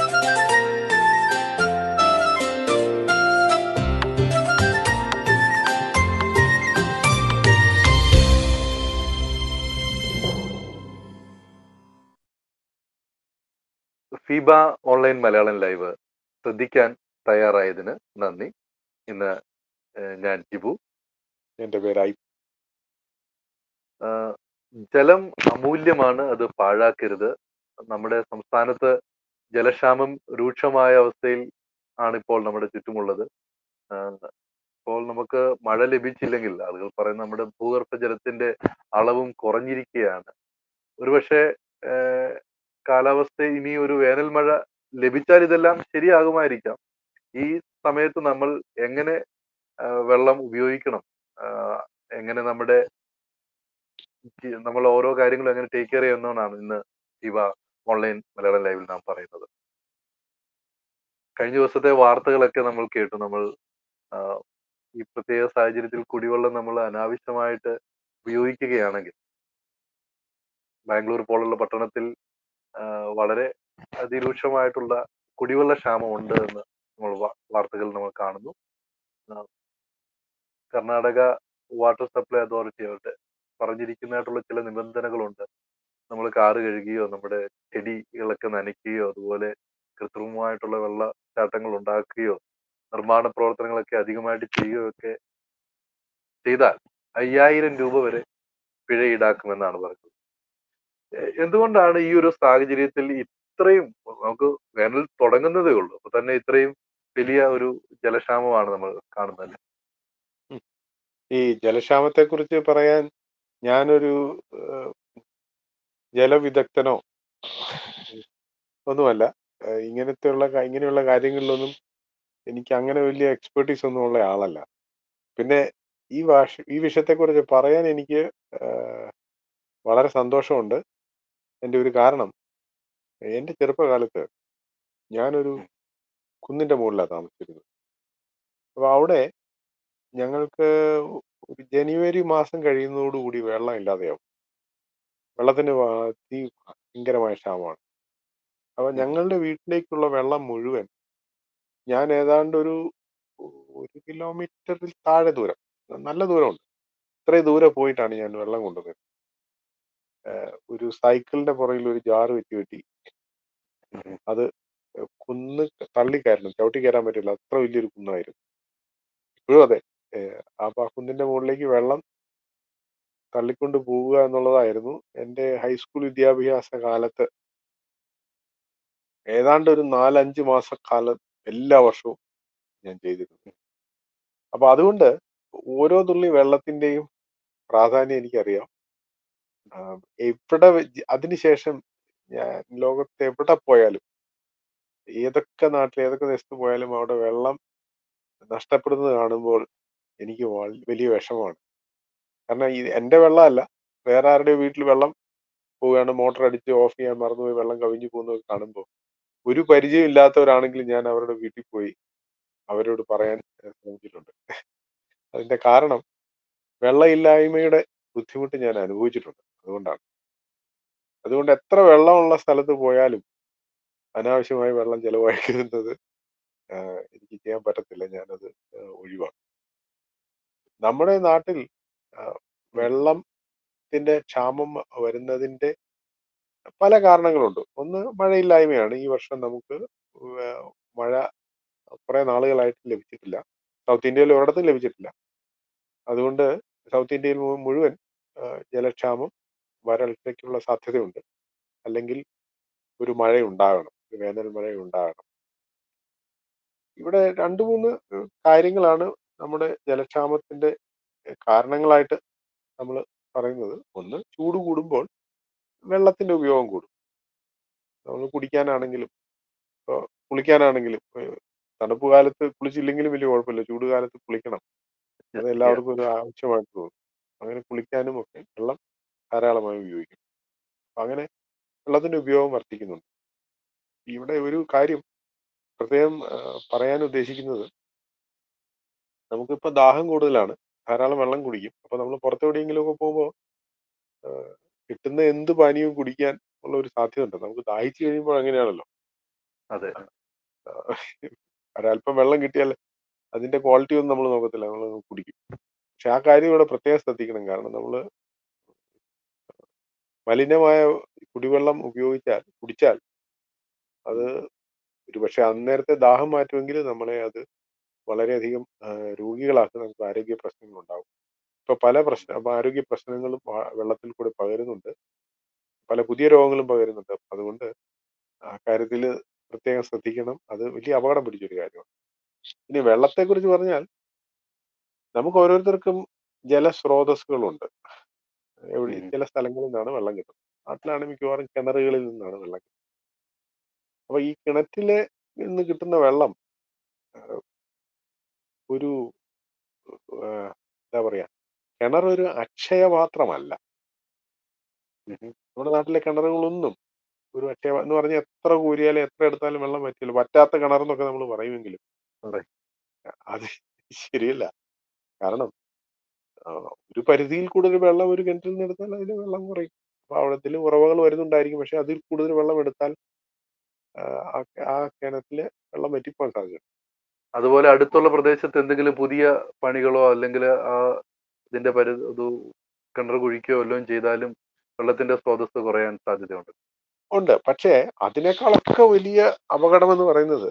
Feba online Malayalam live ശ്രദ്ധിക്കാൻ തയ്യാറായതിന് നന്ദി ഇന്ന് ഏഹ്, ഞാൻ ജിബു എന്റെ പേരായി ആഹ്, ജലം അമൂല്യമാണ് അത് പാഴാക്കരുത് നമ്മുടെ സംസ്ഥാനത്ത് ജലക്ഷാമം രൂക്ഷമായ അവസ്ഥയിൽ ആണിപ്പോൾ നമ്മുടെ ചുറ്റുമുള്ളത് ആഹ്, ഇപ്പോൾ നമുക്ക് മഴ ലഭിച്ചില്ലെങ്കിൽ ആളുകൾ പറയുന്ന നമ്മുടെ ഭൂഗർഭ ജലത്തിന്റെ അളവും കുറഞ്ഞിരിക്കുകയാണ് ഒരുപക്ഷെ ഏഹ്, കാലാവസ്ഥ ഇനി ഒരു വേനൽ മഴ ലഭിച്ചാൽ ഇതെല്ലാം ശരിയാകുമായിരിക്കാം ഈ സമയത്ത് നമ്മൾ എങ്ങനെ ആ, വെള്ളം ഉപയോഗിക്കണം ആ, എങ്ങനെ നമ്മുടെ ജി- നമ്മൾ ഓരോ കാര്യങ്ങളും എങ്ങനെ ടേക്ക് കെയർ ചെയ്യുന്നതാണ് ഇന്ന് ഇവ ഓൺലൈൻ മലയാളം ലൈവിൽ നാം പറയുന്നത് കഴിഞ്ഞ ദിവസത്തെ വാർത്തകളൊക്കെ നമ്മൾ കേട്ടു നമ്മൾ ആ, ഈ പ്രത്യേക സാഹചര്യത്തിൽ കുടിവെള്ളം നമ്മൾ അനാവശ്യമായിട്ട് ഉപയോഗിക്കുകയാണെങ്കിൽ ബാംഗ്ലൂർ പോലുള്ള പട്ടണത്തിൽ ആ, വളരെ അതിരൂക്ഷമായിട്ടുള്ള കുടിവെള്ള ക്ഷാമം ഉണ്ട് എന്ന് നമ്മൾ വാ- വാർത്തകൾ നമ്മൾ കാണുന്നു ആ, കർണാടക വാട്ടർ സപ്ലൈ അതോറിറ്റി അവരുടെ പറഞ്ഞിരിക്കുന്നതായിട്ടുള്ള ചില നിബന്ധനകളുണ്ട് നമ്മൾ കാറ് കഴുകുകയോ നമ്മുടെ ചെടികളൊക്കെ നനയ്ക്കുകയോ അതുപോലെ കൃത്രിമമായിട്ടുള്ള വെള്ളച്ചാട്ടങ്ങൾ ഉണ്ടാക്കുകയോ നിർമ്മാണ പ്രവർത്തനങ്ങളൊക്കെ അധികമായിട്ട് ചെയ്യുകയോ ഒക്കെ ചെയ്താൽ അയ്യായിരം രൂപ വരെ പിഴ ഈടാക്കുമെന്നാണ് പറയുന്നത് എ- എന്തുകൊണ്ടാണ് ഈ ഒരു സാഹചര്യത്തിൽ ഇത്രയും നമുക്ക് വേനൽ തുടങ്ങുന്നതേ ഉള്ളൂ അപ്പൊ തന്നെ ഇത്രയും വലിയ ഒരു ജലക്ഷാമമാണ് നമ്മൾ കാണുന്നത് അല്ലേ? ഈ ജലക്ഷാമത്തെ കുറിച്ച് പറയാൻ ഞാനൊരു ഏഹ്, ജലവിദഗ്ധനോ ഒന്നുമല്ല ഏഹ്, ഇങ്ങനത്തെയുള്ള കാ- ഇങ്ങനെയുള്ള കാര്യങ്ങളിലൊന്നും എനിക്ക് അങ്ങനെ വലിയ എക്സ്പെർട്ടീസ് ഒന്നും ഉള്ള ആളല്ല പിന്നെ ഈ ഭാഷ ഈ വിഷയത്തെക്കുറിച്ച് പറയാൻ എനിക്ക് ഏഹ്, വളരെ സന്തോഷമുണ്ട് എൻ്റെ ഒരു കാരണം എൻ്റെ ചെറുപ്പകാലത്ത് ഞാനൊരു കുന്നിൻ്റെ മുകളിലാണ് താമസിച്ചിരുന്നത് അപ്പോൾ അവിടെ ഞങ്ങൾക്ക് ഒരു ജനുവരി മാസം കഴിയുന്നതോടുകൂടി വെള്ളം ഇല്ലാതെയാവും വെള്ളത്തിന് വ- തീ ഭയങ്കരമായ ക്ഷാമമാണ് അപ്പൊ ഞങ്ങളുടെ വീട്ടിലേക്കുള്ള വെള്ളം മുഴുവൻ ഞാൻ ഏതാണ്ട് ഒരു ഒരു കിലോമീറ്ററിൽ താഴെ ദൂരം നല്ല ദൂരമുണ്ട് ഇത്രയും ദൂരെ പോയിട്ടാണ് ഞാൻ വെള്ളം കൊണ്ടുവന്നത് ഏഹ് ഒരു സൈക്കിളിന്റെ പുറകിൽ ഒരു ജാറ് വെച്ച് കെട്ടി അത് കുന്ന് തള്ളിക്കയറണം ചവിട്ടി കയറാൻ പറ്റില്ല അത്ര വലിയൊരു കുന്നായിരുന്നു ഇപ്പോഴും അതെ ഏഹ് അപ്പൊ ആ കുന്നിന്റെ മുകളിലേക്ക് വെള്ളം തള്ളിക്കൊണ്ട് പോവുക എന്നുള്ളതായിരുന്നു എൻ്റെ ഹൈസ്കൂൾ വിദ്യാഭ്യാസ കാലത്ത് ഏതാണ്ട് ഒരു നാലഞ്ച് മാസക്കാലം എല്ലാ വർഷവും ഞാൻ ചെയ്തിരുന്നു അപ്പൊ അതുകൊണ്ട് ഓരോ തുള്ളി വെള്ളത്തിന്റെയും പ്രാധാന്യം എനിക്കറിയാം ആ, എവിടെ വെ- അതിനുശേഷം ഞാൻ ലോകത്ത് എവിടെ പോയാലും ഏതൊക്കെ നാട്ടിൽ ഏതൊക്കെ ദേശത്ത് പോയാലും അവിടെ വെള്ളം നഷ്ടപ്പെടുന്നത് കാണുമ്പോൾ എനിക്ക് വൽ- വലിയ വിഷമമാണ് കാരണം ഇത് എന്റെ വെള്ളമല്ല വേറെ ആരുടെ വീട്ടിൽ വെള്ളം പോവുകയാണ് മോട്ടർ അടിച്ച് ഓഫ് ചെയ്യാൻ മറന്നുപോയി വെള്ളം കവിഞ്ഞു പോകുന്നത് കാണുമ്പോൾ ഒരു പരിചയം ഇല്ലാത്തവരാണെങ്കിൽ ഞാൻ അവരുടെ വീട്ടിൽ പോയി അവരോട് പറയാൻ ഏഹ്, ശ്രമിച്ചിട്ടുണ്ട് അതിന്റെ കാരണം വെള്ളമില്ലായ്മയുടെ ബുദ്ധിമുട്ട് ഞാൻ അനുഭവിച്ചിട്ടുണ്ട് അതുകൊണ്ടാണ് അതുകൊണ്ട് എത്ര വെള്ളമുള്ള സ്ഥലത്ത് പോയാലും അനാവശ്യമായി വെള്ളം ചെലവഴിക്കുന്നത് ആഹ്, എനിക്ക് ചെയ്യാൻ പറ്റത്തില്ല ഞാനത് ആഹ്, ഒഴിവാക്കും നമ്മുടെ നാട്ടിൽ ആഹ്, വെള്ളത്തിന്റെ ക്ഷാമം വരുന്നതിന്റെ പല കാരണങ്ങളുണ്ട് ഒന്ന് മഴയില്ലായ്മയാണ് ഈ വർഷം നമുക്ക് വേ- മഴ കുറെ നാളുകളായിട്ട് ലഭിച്ചിട്ടില്ല സൗത്ത് ഇന്ത്യയിൽ ഒരിടത്തും ലഭിച്ചിട്ടില്ല അതുകൊണ്ട് സൗത്ത് ഇന്ത്യയിൽ മു- മുഴുവൻ ആ, ജലക്ഷാമം വരൾച്ചയ്ക്കുള്ള സാധ്യതയുണ്ട് അല്ലെങ്കിൽ ഒരു മഴ ഉണ്ടാകണം ഒരു വേനൽ മഴ ഉണ്ടാകണം ഇവിടെ രണ്ട് മൂന്ന് ഏഹ്, കാര്യങ്ങളാണ് നമ്മുടെ ജലക്ഷാമത്തിന്റെ ഏഹ്, കാരണങ്ങളായിട്ട് നമ്മൾ പറയുന്നത് ഒന്ന് ചൂട് കൂടുമ്പോൾ വെള്ളത്തിന്റെ ഉപയോഗം കൂടും നമ്മൾ കുടിക്കാനാണെങ്കിലും ഇപ്പോൾ കുളിക്കാനാണെങ്കിലും ഏഹ്, തണുപ്പ് കാലത്ത് കുളിച്ചില്ലെങ്കിലും വലിയ കുഴപ്പമില്ല ചൂട് കാലത്ത് കുളിക്കണം അത് എല്ലാവർക്കും ഒരു ആവശ്യമായിട്ട് തോന്നും അങ്ങനെ കുളിക്കാനും ഒക്കെ വെള്ളം ധാരാളമായി ഉപയോഗിക്കും അപ്പൊ അങ്ങനെ വെള്ളത്തിന്റെ ഉപയോഗം വർദ്ധിക്കുന്നുണ്ട് ഇവിടെ ഒരു കാര്യം പ്രത്യേകം ആ, പറയാൻ ഉദ്ദേശിക്കുന്നത് നമുക്കിപ്പോ ദാഹം കൂടുതലാണ് ധാരാളം വെള്ളം കുടിക്കും അപ്പൊ നമ്മൾ പുറത്തെവിടെയെങ്കിലും ഒക്കെ പോകുമ്പോൾ കിട്ടുന്ന എന്ത് പാനീയവും കുടിക്കാൻ ഉള്ള ഒരു സാധ്യത ഉണ്ട് നമുക്ക് ദാഹിച്ചു കഴിയുമ്പോൾ അങ്ങനെയാണല്ലോ അതെ ഒരല്പം വെള്ളം കിട്ടിയാൽ അതിന്റെ ക്വാളിറ്റി ഒന്നും നമ്മൾ നോക്കത്തില്ല നമ്മൾ കുടിക്കും പക്ഷെ ആ കാര്യം ഇവിടെ പ്രത്യേകം ശ്രദ്ധിക്കണം കാരണം നമ്മൾ മലിനമായ കുടിവെള്ളം ഉപയോഗിച്ചാൽ കുടിച്ചാൽ അത് ഒരു പക്ഷെ അന്നേരത്തെ ദാഹം മാറ്റുമെങ്കിൽ നമ്മളെ അത് വളരെയധികം ആ, രോഗികളാക്കി നമുക്ക് ആരോഗ്യ പ്രശ്നങ്ങൾ ഉണ്ടാവും ഇപ്പൊ പല പ്രശ്ന അപ്പൊ ആരോഗ്യ പ്രശ്നങ്ങളും ആ വെള്ളത്തിൽ കൂടെ പകരുന്നുണ്ട് പല പുതിയ രോഗങ്ങളും പകരുന്നുണ്ട് അപ്പൊ അതുകൊണ്ട് ആ കാര്യത്തിൽ പ്രത്യേകം ശ്രദ്ധിക്കണം അത് വലിയ അപകടം പിടിച്ചൊരു കാര്യമാണ് ഇനി വെള്ളത്തെക്കുറിച്ച് പറഞ്ഞാൽ നമുക്ക് ഓരോരുത്തർക്കും ജലസ്രോതസ്സുകളുണ്ട് എവിടെ ഉം. ചില സ്ഥലങ്ങളിൽ നിന്നാണ് വെള്ളം കിട്ടുന്നത് നാട്ടിലാണ് മിക്കവാറും കിണറുകളിൽ നിന്നാണ് വെള്ളം കിട്ടുന്നത് അപ്പൊ ഈ കിണറ്റിലെ നിന്ന് കിട്ടുന്ന വെള്ളം ആ, ഒരു ആ, എന്താ പറയാ കിണർ ഒരു അക്ഷയപാത്രമല്ല ഉം. നമ്മുടെ നാട്ടിലെ കിണറുകളൊന്നും ഒരു അക്ഷയ എന്ന് പറഞ്ഞാൽ എത്ര കൂരിയാലും എത്ര എടുത്താലും വെള്ളം പറ്റില്ല പറ്റാത്ത കിണറെന്നൊക്കെ നമ്മൾ പറയുമെങ്കിലും പറയും. അത് ശരിയല്ല കാരണം ആ, ഒരു പരിധിയിൽ കൂടുതൽ വെള്ളം ഒരു കിണറ്റിൽ നിന്ന് എടുത്താൽ അതിൽ വെള്ളം കുറയും അപ്പൊ അവിടത്തിൽ ഉറവകൾ വരുന്നുണ്ടായിരിക്കും പക്ഷെ അതിൽ കൂടുതൽ വെള്ളം എടുത്താൽ ആ, ആ- ആ കിണറ്റില് വെള്ളം വറ്റിപ്പോകാൻ സാധ്യത അതുപോലെ അടുത്തുള്ള പ്രദേശത്ത് എന്തെങ്കിലും പുതിയ പണികളോ അല്ലെങ്കിൽ ആ ഇതിന്റെ പരി ഇത് കിണർ കുഴിക്കുകയോ വല്ലതും ചെയ്താലും വെള്ളത്തിന്റെ സ്രോതസ് കുറയാൻ സാധ്യതയുണ്ട് ഉണ്ട് പക്ഷേ അതിനേക്കാളൊക്കെ വലിയ അപകടം എന്ന് പറയുന്നത്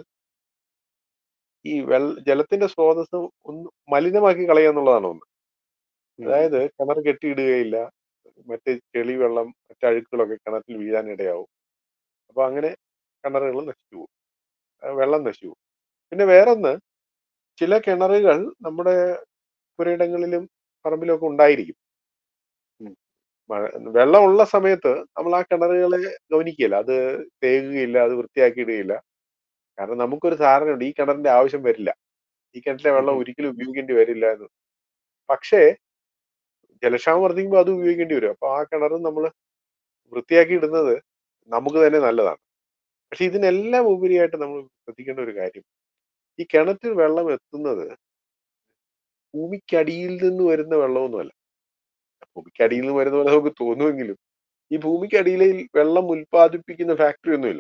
ഈ വെള്ള ജലത്തിന്റെ സ്രോതസ് ഒന്ന് മലിനമാക്കി കളയുക എന്നുള്ളതാണ് ഒന്ന് ഉം. അതായത് കിണർ കെട്ടിയിടുകയില്ല മറ്റ് ചെളി വെള്ളം മറ്റ് അഴുക്കുകളൊക്കെ കിണറ്റിൽ വീഴാൻ ഇടയാവും അപ്പൊ അങ്ങനെ കിണറുകൾ നശിച്ചു പോകും ആ, വെള്ളം നശിച്ചു പോകും പിന്നെ വേറൊന്ന് ചില കിണറുകൾ നമ്മുടെ പുരയിടങ്ങളിലും പറമ്പിലൊക്കെ ഉണ്ടായിരിക്കും ഉം. മഴ വെള്ളമുള്ള സമയത്ത് നമ്മൾ ആ കിണറുകളെ ഗവനിക്കുകയില്ല അത് തേകുകയില്ല അത് വൃത്തിയാക്കിയിടുകയില്ല കാരണം നമുക്കൊരു ധാരണയുണ്ട് ഈ കിണറിന്റെ ആവശ്യം വരില്ല ഈ കിണറ്റിലെ വെള്ളം ഉം. ഒരിക്കലും ഉപയോഗിക്കേണ്ടി വരില്ല എന്ന് പക്ഷേ ജലക്ഷാമം വർദ്ധിക്കുമ്പോൾ അത് ഉപയോഗിക്കേണ്ടി വരും അപ്പൊ ആ കിണർ നമ്മൾ വൃത്തിയാക്കി ഇടുന്നത് നമുക്ക് തന്നെ നല്ലതാണ് പക്ഷെ ഇതിനെല്ലാം ഉപരിയായിട്ട് നമ്മൾ ശ്രദ്ധിക്കേണ്ട ഒരു കാര്യം ഈ കിണറ്റിൽ വെള്ളം എത്തുന്നത് ഭൂമിക്കടിയിൽ നിന്ന് വരുന്ന വെള്ളമൊന്നുമല്ല ഭൂമിക്കടിയിൽ നിന്ന് വരുന്ന പോലെ നമുക്ക് തോന്നുമെങ്കിലും ഈ ഭൂമിക്കടിയിലെ വെള്ളം ഉൽപ്പാദിപ്പിക്കുന്ന ഫാക്ടറി ഒന്നുമില്ല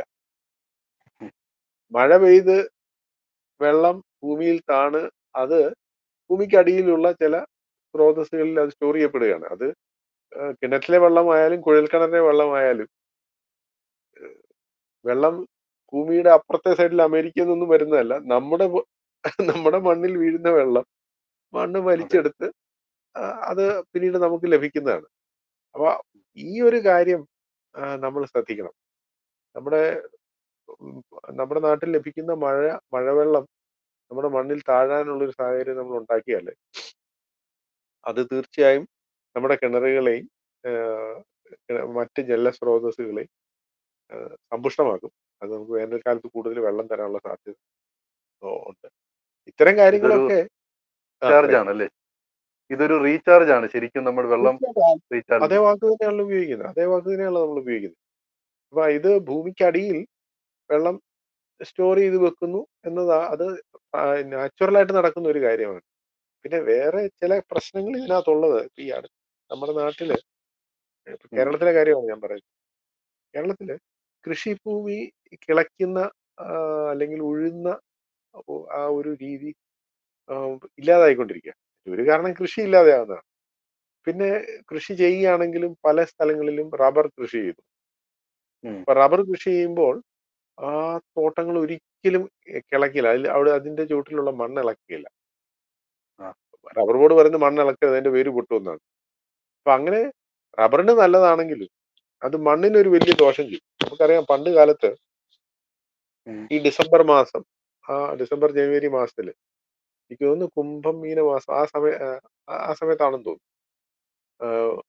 മഴ പെയ്ത് വെള്ളം ഭൂമിയിൽ താണ് അത് ഭൂമിക്കടിയിലുള്ള ചില സ്രോതസ്സുകളിൽ അത് സ്റ്റോർ ചെയ്യപ്പെടുകയാണ് അത് ആ, കിണറ്റിലെ വെള്ളമായാലും കുഴൽക്കിണറിലെ വെള്ളമായാലും വെള്ളം ഭൂമിയുടെ അപ്പുറത്തെ സൈഡിൽ അമേരിക്കയിൽ നിന്നൊന്നും വരുന്നതല്ല നമ്മുടെ ഭൂ- നമ്മുടെ മണ്ണിൽ വീഴുന്ന വെള്ളം മണ്ണ് വലിച്ചെടുത്ത് ആ, അത് പിന്നീട് നമുക്ക് ലഭിക്കുന്നതാണ് അപ്പൊ ഈ ഒരു കാര്യം നമ്മൾ ശ്രദ്ധിക്കണം നമ്മുടെ ഉം, നമ്മുടെ നാട്ടിൽ ലഭിക്കുന്ന മഴ മഴവെള്ളം നമ്മുടെ മണ്ണിൽ താഴാനുള്ള ഒരു സാഹചര്യം നമ്മൾ ഉണ്ടാക്കിയാൽ അത് തീർച്ചയായും നമ്മുടെ കിണറുകളെയും ആ, കിണ- മറ്റ് ജലസ്രോതസ്സുകളെയും ആ, സമ്പുഷ്ടമാക്കും അത് നമുക്ക് വേനൽക്കാലത്ത് കൂടുതൽ വെള്ളം തരാനുള്ള സാധ്യത ഓ, ഉണ്ട് ഇത്തരം കാര്യങ്ങളൊക്കെ ആ, റീചാർജ് ആണ് അല്ലേ ഇതൊരു റീചാർജ് ആണ് ശരിക്കും നമ്മൾ വെള്ളം തീർച്ചയായിട്ടും റീചാർജ് അതേ വാക്ക് തന്നെയാണല്ലോ ഉപയോഗിക്കുന്നത് അതേ വാക്ക് തന്നെയാണല്ലോ നമ്മൾ ഉപയോഗിക്കുന്നത് അപ്പൊ ഇത് ഭൂമിക്കടിയിൽ വെള്ളം സ്റ്റോർ ചെയ്ത് വെക്കുന്നു എന്നതാ അത് നാച്ചുറൽ ആയിട്ട് നടക്കുന്ന ഒരു കാര്യമാണ് പിന്നെ വേറെ ചില പ്രശ്നങ്ങൾ ഇതിനകത്തുള്ളത് ഇപ്പൊ ഈ അടു നമ്മുടെ നാട്ടില് ഇപ്പൊ ഉം. കേരളത്തിലെ കാര്യമാണ് ഞാൻ പറയുന്നത് കേരളത്തില് കൃഷിഭൂമി കിളയ്ക്കുന്ന ആ, അല്ലെങ്കിൽ ഉഴുന്ന ഒ- ആ ഒരു രീതി ആ, ഇല്ലാതായിക്കൊണ്ടിരിക്കുക ഒരു കാരണം കൃഷി ഇല്ലാതെയാവുന്നതാണ് പിന്നെ കൃഷി ചെയ്യുകയാണെങ്കിലും പല സ്ഥലങ്ങളിലും റബ്ബർ കൃഷി ചെയ്തു ഉം. അപ്പൊ റബ്ബർ കൃഷി ചെയ്യുമ്പോൾ ആ തോട്ടങ്ങൾ ഒരിക്കലും കിളക്കില്ല അതിൽ അവിടെ അതിന്റെ ചുവട്ടിലുള്ള മണ്ണ് ഇളക്കുകയില്ല ആ. റബ്ബർ ബോർഡ് പറയുന്ന മണ്ണ് ഇളക്കരുത് അതിന്റെ വേര് പൊട്ടുമെന്നാണ് അപ്പൊ അങ്ങനെ റബ്ബറിന് നല്ലതാണെങ്കിലും അത് മണ്ണിന് ഒരു വലിയ ദോഷം ചെയ്യും നമുക്കറിയാം പണ്ട് കാലത്ത് ഉം. ഈ ഡിസംബർ മാസം ആ ഡിസംബർ ജനുവരി മാസത്തില് എനിക്ക് തോന്നുന്നു കുംഭം മീന മാസം ആ സമയ ആ- ആ സമയത്താണെന്ന് തോന്നുന്നു ആ,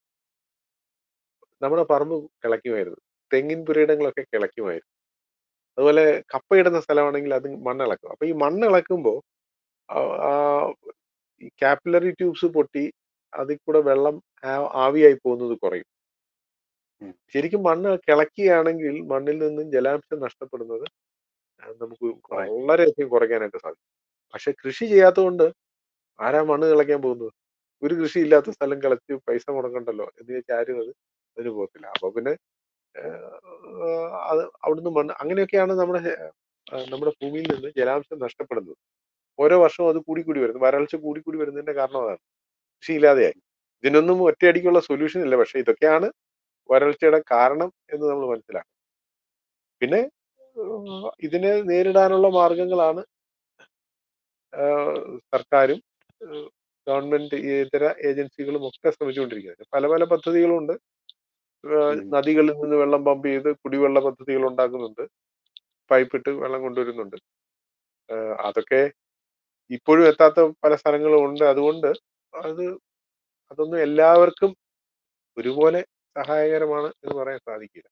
നമ്മുടെ പറമ്പ് കിളയ്ക്കുമായിരുന്നു തെങ്ങിൻ പുരയിടങ്ങളൊക്കെ കിളയ്ക്കുമായിരുന്നു അതുപോലെ കപ്പയിടുന്ന സ്ഥലമാണെങ്കിൽ അത് മണ്ണിളക്കും അപ്പൊ ഈ മണ്ണിളക്കുമ്പോൾ ആ ഈ കാപ്പിലറി ട്യൂബ്സ് പൊട്ടി അതിൽ കൂടെ വെള്ളം ആ- ആവിയായി പോകുന്നത് കുറയും ഉം. ശരിക്കും മണ്ണ് കിളക്കുകയാണെങ്കിൽ മണ്ണിൽ നിന്നും ജലാംശം നഷ്ടപ്പെടുന്നത് ആ, നമുക്ക് കുറയും. വളരെയധികം കുറയ്ക്കാനായിട്ട് സാധിക്കും പക്ഷെ കൃഷി ചെയ്യാത്തതുകൊണ്ട് ആരാ മണ്ണ് കിളയ്ക്കാൻ പോകുന്നത് ഒരു കൃഷി ഇല്ലാത്ത സ്ഥലം കിളച്ച് പൈസ മുടക്കണ്ടല്ലോ എന്ന് വെച്ചാൽ ആരും അത് അതിന് പോകത്തില്ല അപ്പൊ പിന്നെ ഏഹ്, അത് അവിടുന്ന് മണ്ണ് അങ്ങനെയൊക്കെയാണ് നമ്മുടെ ആ, നമ്മുടെ ഭൂമിയിൽ നിന്ന് ജലാംശം നഷ്ടപ്പെടുന്നത് ഓരോ വർഷവും അത് കൂടി കൂടി വരുന്നു വരൾച്ച കൂടി കൂടി വരുന്നതിന്റെ കാരണം അതാണ് കൃഷിയില്ലാതെയായി ഇതിനൊന്നും ഒറ്റയടിക്കുള്ള സൊല്യൂഷൻ ഇല്ല പക്ഷെ ഇതൊക്കെയാണ് വരൾച്ചയുടെ കാരണം എന്ന് നമ്മൾ മനസ്സിലാക്കണം പിന്നെ ഏഹ്, ഇതിനെ നേരിടാനുള്ള മാർഗങ്ങളാണ് ഏഹ്, സർക്കാരും ഏഹ്, ഗവൺമെന്റ് ഇതര ഏജൻസികളും ഒക്കെ ശ്രമിച്ചുകൊണ്ടിരിക്കുന്നത് പല പല പദ്ധതികളുണ്ട് ഏഹ്, ഉം. നദികളിൽ നിന്ന് വെള്ളം പമ്പ് ചെയ്ത് കുടിവെള്ള പദ്ധതികൾ ഉണ്ടാക്കുന്നുണ്ട് പൈപ്പ് ഇട്ട് വെള്ളം കൊണ്ടുവരുന്നുണ്ട് ഏഹ്, അതൊക്കെ ഇപ്പോഴും എത്താത്ത പല സ്ഥലങ്ങളും ഉണ്ട് അതുകൊണ്ട് അത് അതൊന്നും എല്ലാവർക്കും ഒരുപോലെ സഹായകരമാണ് എന്ന് പറയാൻ സാധിക്കില്ല